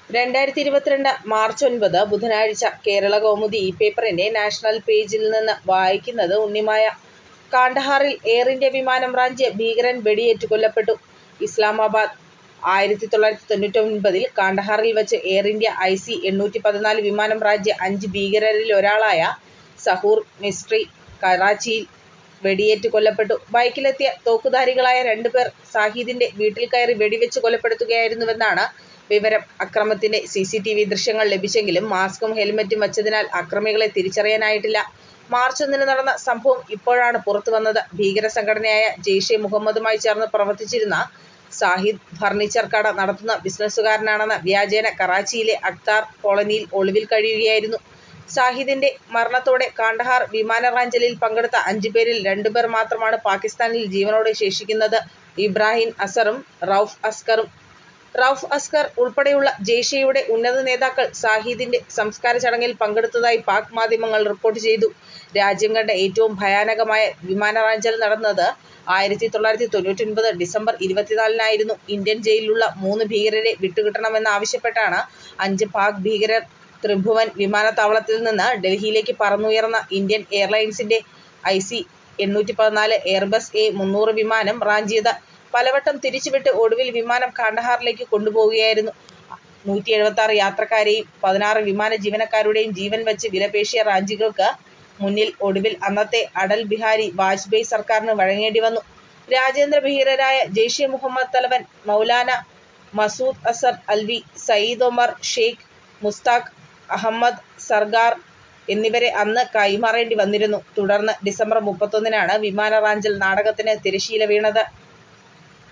രണ്ടായിരത്തി ഇരുപത്തിരണ്ട് മാർച്ച് ഒൻപത് ബുധനാഴ്ച കേരള കൗമുദി ഈ പേപ്പറിന്റെ നാഷണൽ പേജിൽ നിന്ന് വായിക്കുന്നത് ഉണ്ണിമായ. കാണ്ഡഹാറിൽ എയർ ഇന്ത്യ വിമാനം റാഞ്ചിയ ഭീകരൻ വെടിയേറ്റു കൊല്ലപ്പെട്ടു. ഇസ്ലാമാബാദ് ആയിരത്തി തൊള്ളായിരത്തി തൊണ്ണൂറ്റൊൻപതിൽ കാണ്ഡഹാറിൽ വച്ച് എയർ ഇന്ത്യ ഐ സി എണ്ണൂറ്റി പതിനാല് വിമാനം റാഞ്ചിയ അഞ്ച് ഭീകരരിലൊരാളായ സഹൂർ മിസ്ത്രി കറാച്ചിയിൽ വെടിയേറ്റ് കൊല്ലപ്പെട്ടു. ബൈക്കിലെത്തിയ തോക്കുധാരികളായ രണ്ട് പേർ സാഹിദിന്റെ വീട്ടിൽ കയറി വെടിവെച്ച് കൊലപ്പെടുത്തുകയായിരുന്നുവെന്നാണ് വിവരം. അക്രമത്തിന്റെ സിസിടിവി ദൃശ്യങ്ങൾ ലഭിച്ചെങ്കിലും മാസ്കും ഹെൽമറ്റും വച്ചതിനാൽ അക്രമികളെ തിരിച്ചറിയാനായിട്ടില്ല. മാർച്ച് ഒന്നിന് നടന്ന സംഭവം ഇപ്പോഴാണ് പുറത്തുവന്നത്. ഭീകരസംഘടനയായ ജെയ്ഷെ മുഹമ്മദുമായി ചേർന്ന് പ്രവർത്തിച്ചിരുന്ന സാഹിദ് ഫർണിച്ചർ കട നടത്തുന്ന ബിസിനസുകാരനാണെന്ന വ്യാജേന കറാച്ചിയിലെ അഖ്താർ കോളനിയിൽ ഒളിവിൽ കഴിയുകയായിരുന്നു. സാഹിദിന്റെ മരണത്തോടെ കാണ്ഡഹാർ വിമാനറാഞ്ചലിൽ പങ്കെടുത്ത അഞ്ചുപേരിൽ രണ്ടുപേർ മാത്രമാണ് പാകിസ്താനിൽ ജീവനോടെ ശേഷിക്കുന്നത്. ഇബ്രാഹിം അസറും റൗഫ് അസ്കറും. റൗഫ് അസ്കർ ഉൾപ്പെടെയുള്ള ജെയ്ഷെയുടെ ഉന്നത നേതാക്കൾ സാഹിദിന്റെ സംസ്കാര ചടങ്ങിൽ പങ്കെടുത്തതായി പാക് മാധ്യമങ്ങൾ റിപ്പോർട്ട് ചെയ്തു. രാജ്യം കണ്ട ഏറ്റവും ഭയാനകമായ വിമാനറാഞ്ചൽ നടന്നത് ആയിരത്തി തൊള്ളായിരത്തി തൊണ്ണൂറ്റൊൻപത് ഡിസംബർ ഇരുപത്തിനാലിനായിരുന്നു. ഇന്ത്യൻ ജയിലിലുള്ള മൂന്ന് ഭീകരരെ വിട്ടുകിട്ടണമെന്നാവശ്യപ്പെട്ടാണ് അഞ്ച് പാക് ഭീകരർ ത്രിഭുവൻ വിമാനത്താവളത്തിൽ നിന്ന് ഡൽഹിയിലേക്ക് പറന്നുയർന്ന ഇന്ത്യൻ എയർലൈൻസിന്റെ ഐ സി എണ്ണൂറ്റി പതിനാല് എയർബസ് എ മുന്നൂറ് വിമാനം റാഞ്ചിയത്. പലവട്ടം തിരിച്ചുവിട്ട് ഒടുവിൽ വിമാനം കാണ്ഡഹാറിലേക്ക് കൊണ്ടുപോവുകയായിരുന്നു. നൂറ്റിയെഴുപത്താറ് യാത്രക്കാരുടെയും പതിനാറ് വിമാന ജീവനക്കാരുടെയും ജീവൻ വച്ച് വിലപേശിയ റാഞ്ചികൾക്ക് മുന്നിൽ ഒടുവിൽ അന്നത്തെ അടൽ ബിഹാരി വാജ്പേയി സർക്കാരിന് വഴങ്ങേണ്ടിവന്നു. രാജ്യാന്തര ഭീകരരായ ജെയ്ഷെ മുഹമ്മദ് തലവൻ മൗലാന മസൂദ് അസർ അൽവി, സഈദ് ഒമർ ഷെയ്ഖ്, മുസ്താഖ് അഹമ്മദ് സർഗാർ എന്നിവരെ അന്ന് കൈമാറേണ്ടി വന്നിരുന്നു. തുടർന്ന് ഡിസംബർ മുപ്പത്തൊന്നിനാണ് വിമാന റാഞ്ചൽ നാടകത്തിന് തിരശ്ശീല വീണത്.